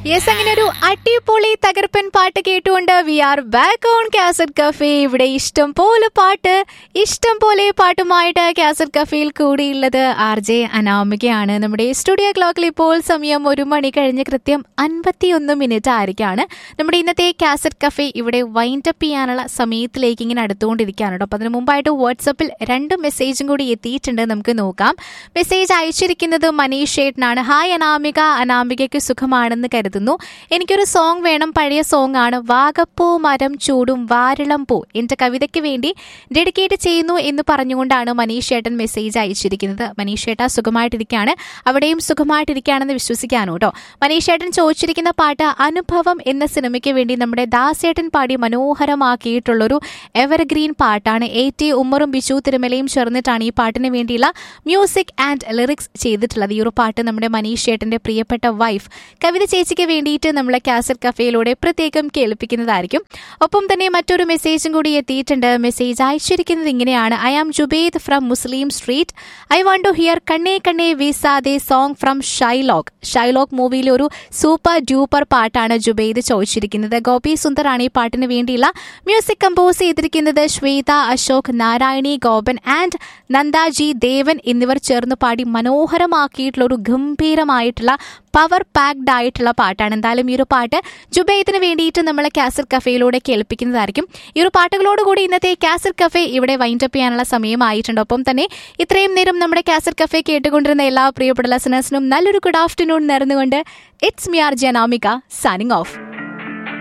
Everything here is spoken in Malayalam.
യെസ് അങ്ങനെ ഒരു അടിപൊളി തകർപ്പൻ പാട്ട് കേട്ടുകൊണ്ട് we are back on cassette cafe ഇവിടെ ഇഷ്ടം പോലെ പാട്ട് ഇഷ്ടം പോലെ പാട്ടുമായിട്ട് കാസറ്റ് കഫേയിൽ കൂടിയുള്ളത് ആർ ജെ അനാമികയാണ് നമ്മുടെ സ്റ്റുഡിയോ ക്ലോക്കിൽ ഇപ്പോൾ സമയം ഒരു മണി കഴിഞ്ഞ് കൃത്യം അൻപത്തിയൊന്ന് മിനിറ്റ് ആയിരിക്കാണ് നമ്മുടെ ഇന്നത്തെ കാസറ്റ് കഫേ ഇവിടെ വൈൻഡ് അപ്പ് ചെയ്യാനുള്ള സമയത്തിലേക്ക് ഇങ്ങനെ അടുത്തുകൊണ്ടിരിക്കുകയാണ് കേട്ടോ അപ്പോൾ അതിന് മുമ്പായിട്ട് വാട്സപ്പിൽ രണ്ട് മെസ്സേജും കൂടി എത്തിയിട്ടുണ്ട് നമുക്ക് നോക്കാം മെസ്സേജ് അയച്ചിരിക്കുന്നത് മനീഷ് ഷേട്ടനാണ് ഹായ് അനാമിക അനാമികയ്ക്ക് സുഖമാണെന്ന് കരുതുന്നു എനിക്കൊരു സോങ് വേണം പഴയ സോങ് ആണ് വാഗപ്പൂ മരം ചൂടും വാരിളം പൂ എന്റെ കവിതയ്ക്ക് വേണ്ടി ഡെഡിക്കേറ്റ് ചെയ്യുന്നു എന്ന് പറഞ്ഞുകൊണ്ടാണ് മനീഷ് ചേട്ടൻ മെസ്സേജ് അയച്ചിരിക്കുന്നത് മനീഷ് ചേട്ട സുഖമായിട്ടിരിക്കുകയാണ് അവിടെയും സുഖമായിട്ടിരിക്കുകയാണെന്ന് വിശ്വസിക്കാനോ കേട്ടോ മനീഷ് ചേട്ടൻ ചോദിച്ചിരിക്കുന്ന പാട്ട് അനുഭവം എന്ന സിനിമയ്ക്ക് വേണ്ടി നമ്മുടെ ദാസേട്ടൻ പാടി മനോഹരമാക്കിയിട്ടുള്ളൊരു എവർഗ്രീൻ പാട്ടാണ് എ ടി ഉമ്മറും ബിജു തിരുമലയും ചേർന്നിട്ടാണ് ഈ പാട്ടിന് വേണ്ടിയുള്ള മ്യൂസിക് ആൻഡ് ലിറിക്സ് ചെയ്തിട്ടുള്ളത് ഈ ഒരു പാട്ട് നമ്മുടെ മനീഷ് ചേട്ടന്റെ പ്രിയപ്പെട്ട വൈഫ് കവിത ചേച്ചിക്ക് വേണ്ടിയിട്ട് നമ്മളെ കാസറ്റ് കഫേയിലൂടെ പ്രത്യേകം കേൾപ്പിക്കുന്നതായിരിക്കും ഒപ്പം തന്നെ മറ്റൊരു മെസ്സേജും കൂടി എത്തിയിട്ടുണ്ട് മെസ്സേജ് അയച്ചിരിക്കുന്നത് ഇങ്ങനെയാണ് I am Jubed from Muslim street I want to hear Kanne Kanne വീസാദെ സോങ് ഫ്രം ഷൈലോക്ക് ഷൈലോക്ക് മൂവിയിലെ ഒരു സൂപ്പർ ഡ്യൂപ്പർ പാട്ടാണ് ജുബൈദ് ചോദിച്ചിരിക്കുന്നത് ഗോപി സുന്ദറാണ് ഈ പാട്ടിന് വേണ്ടിയുള്ള മ്യൂസിക് കമ്പോസ് ചെയ്തിരിക്കുന്നത് ശ്വേത അശോക് നാരായണി ഗോപൻ ആൻഡ് നന്ദാജി ദേവൻ എന്നിവർ ചേർന്ന് പാടി മനോഹരമാക്കിയിട്ടുള്ള ഒരു ഗംഭീരമായിട്ടുള്ള പവർ പാക്ഡ് ആയിട്ടുള്ള പാട്ടാണ് എന്തായാലും ഈ ഒരു പാട്ട് ജുബൈദിന് വേണ്ടിയിട്ട് നമ്മൾ കാസറ്റ് കഫേയിലൂടെ കേൾപ്പിക്കുന്നതായിരിക്കും ഈ ഒരു പാട്ടുകളോടുകൂടി ഇന്നത്തെ കാസറ്റ് കഫേ ഇവിടെ വൈൻഡ് അപ്പ് ചെയ്യാനുള്ള സമയമായിട്ടുണ്ട് ഒപ്പം തന്നെ ഇത്രയും നേരം നമ്മുടെ കാസറ്റ് കഫേ കേട്ടുകൊണ്ടിരുന്ന എല്ലാ പ്രിയപ്പെട്ട ലെസനേഴ്സിനും നല്ലൊരു ഗുഡ് ആഫ്റ്റർനൂൺ നേർന്നുകൊണ്ട് it's me R Anamika signing of